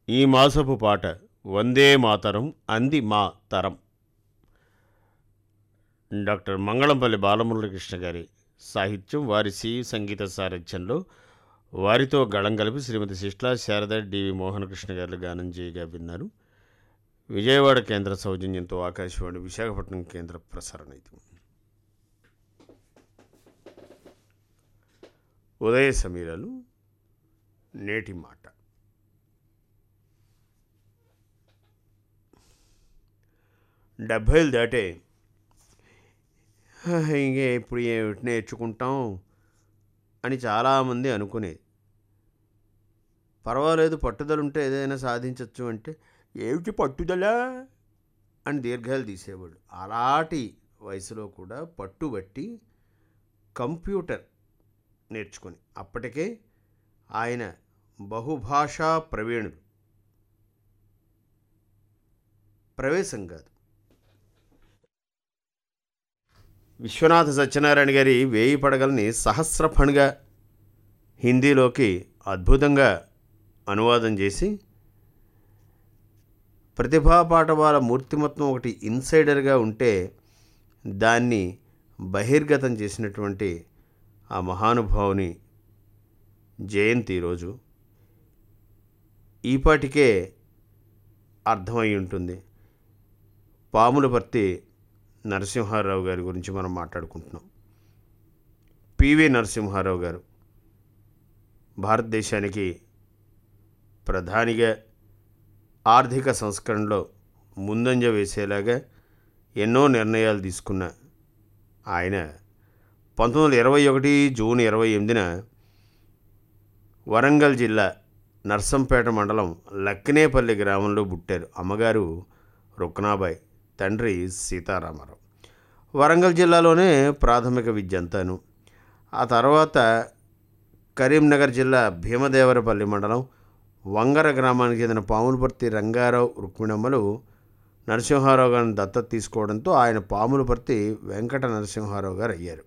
ఈ మాసపు పాట వందే మాతరం అంది మా తరం డాక్టర్ మంగళంపల్లి బాలమురళీకృష్ణ గారి సాహిత్యం వారి సి సంగీత సారథ్యంలో వారితో గళం కలిపి శ్రీమతి శిష్లా శారద డివి మోహనకృష్ణ గారు గానం చేయగా విన్నారు విజయవాడ కేంద్ర సౌజన్యంతో ఆకాశవాణి విశాఖపట్నం కేంద్ర ప్రసారణ ఇది ఉదయ సమీరాలు నేటి మాట డెబ్భైలు దాటే "హ, ఇంకే ఇప్పుడు ఏమిటి నేర్చుకుంటాం అని చాలామంది అనుకునేది పర్వాలేదు పట్టుదల ఉంటే ఏదైనా సాధించవచ్చు అంటే ఏమిటి పట్టుదల అని దీర్ఘాలు తీసేవాడు అలాంటి వయసులో కూడా పట్టుబట్టి కంప్యూటర్ నేర్చుకొని అప్పటికే ఆయన బహుభాషా ప్రవీణుడు ప్రవేశం కాదు విశ్వనాథ సత్యనారాయణ గారి వేయి పడగల్ని సహస్రఫణిగా హిందీలోకి అద్భుతంగా అనువాదం చేసి ప్రతిభా పాఠవాల మూర్తిమత్వం ఒకటి ఇన్సైడర్గా ఉంటే దాన్ని బహిర్గతం చేసినటువంటి ఆ మహానుభావుని జయంతి ఈరోజు ఈపాటికే అర్థమై ఉంటుంది పాములపర్తి నరసింహారావు గారి గురించి మనం మాట్లాడుకుంటున్నాం పివి నరసింహారావు గారు భారతదేశానికి ప్రధానిగా ఆర్థిక సంస్కరణలో ముందంజ వేసేలాగా ఎన్నో నిర్ణయాలు తీసుకున్న ఆయన పంతొమ్మిది వందల ఇరవై ఒకటి జూన్ ఇరవై ఎనిమిదిన వరంగల్ జిల్లా నర్సంపేట మండలం లక్కినేపల్లి గ్రామంలో పుట్టారు అమ్మగారు రుక్నాబాయ్ తండ్రి సీతారామారావు వరంగల్ జిల్లాలోనే ప్రాథమిక విద్య అంతాను ఆ తర్వాత కరీంనగర్ జిల్లా భీమదేవరపల్లి మండలం వంగర గ్రామానికి చెందిన పాములపర్తి రంగారావు రుక్మిణమ్మలు నరసింహారావు గారిని దత్తత తీసుకోవడంతో ఆయన పాములపర్తి వెంకట నరసింహారావు గారు అయ్యారు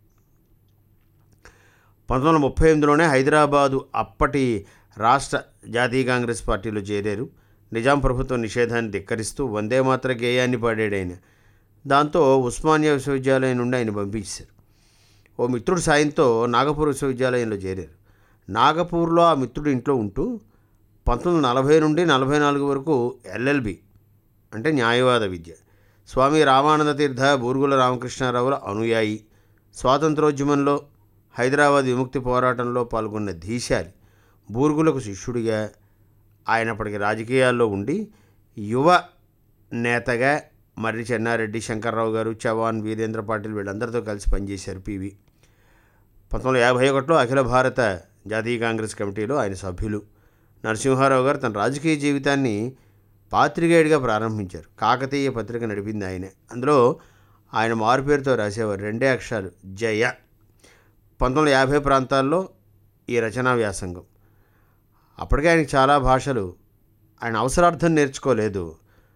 పంతొమ్మిది వందల ముప్పై ఎనిమిదిలోనే హైదరాబాదు అప్పటి రాష్ట్ర జాతీయ కాంగ్రెస్ పార్టీలో చేరారు నిజాం ప్రభుత్వం నిషేధాన్ని ధిక్కరిస్తూ వందే మాత్ర గేయాన్ని పాడాడు ఆయన దాంతో ఉస్మానియా విశ్వవిద్యాలయం నుండి ఆయన పంపించారు ఓ మిత్రుడి సాయంతో నాగపూర్ విశ్వవిద్యాలయంలో చేరారు నాగపూర్లో ఆ మిత్రుడు ఇంట్లో ఉంటూ పంతొమ్మిది వందల నలభై నుండి నలభై నాలుగు వరకు ఎల్ఎల్బి అంటే న్యాయవాద విద్య స్వామి రామానంద తీర్థ బూరుగుల రామకృష్ణారావుల అనుయాయి స్వాతంత్రోద్యమంలో హైదరాబాద్ విముక్తి పోరాటంలో పాల్గొన్న ధీశాలి బూరుగులకు శిష్యుడిగా ఆయనప్పటికి రాజకీయాల్లో ఉండి యువ నేతగా మర్రి చెన్నారెడ్డి శంకర్రావు గారు చవాన్ వీరేంద్ర పాటిల్ వీళ్ళందరితో కలిసి పనిచేశారు పివి పంతొమ్మిది వందల యాభై ఒకటిలో అఖిల భారత జాతీయ కాంగ్రెస్ కమిటీలో ఆయన సభ్యులు నరసింహారావు గారు తన రాజకీయ జీవితాన్ని పాత్రికేయుడిగా ప్రారంభించారు కాకతీయ పత్రిక నడిపింది ఆయనే అందులో ఆయన మారుపేరుతో రాసేవారు రెండే అక్షరాలు జయ పంతొమ్మిది వందల యాభై ప్రాంతాల్లో ఈ రచనా వ్యాసంగం అప్పటికే ఆయనకి చాలా భాషలు ఆయన అవసరార్థం నేర్చుకోలేదు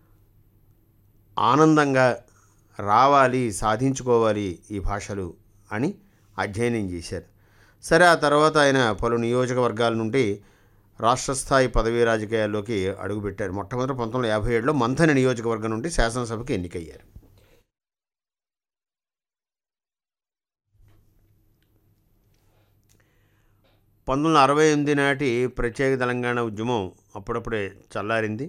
ఆనందంగా రావాలి సాధించుకోవాలి ఈ భాషలు అని అధ్యయనం చేశారు సరే ఆ తర్వాత ఆయన పలు నియోజకవర్గాల నుండి రాష్ట్ర స్థాయి పదవీ రాజకీయాల్లోకి అడుగుపెట్టారు మొట్టమొదటి పంతొమ్మిది వందల యాభై ఏడులో మంథని నియోజకవర్గం నుండి శాసనసభకి ఎన్నికయ్యారు పంతొమ్మిది వందల అరవై ఎనిమిది నాటి ప్రత్యేక తెలంగాణ ఉద్యమం అప్పుడప్పుడే చల్లారింది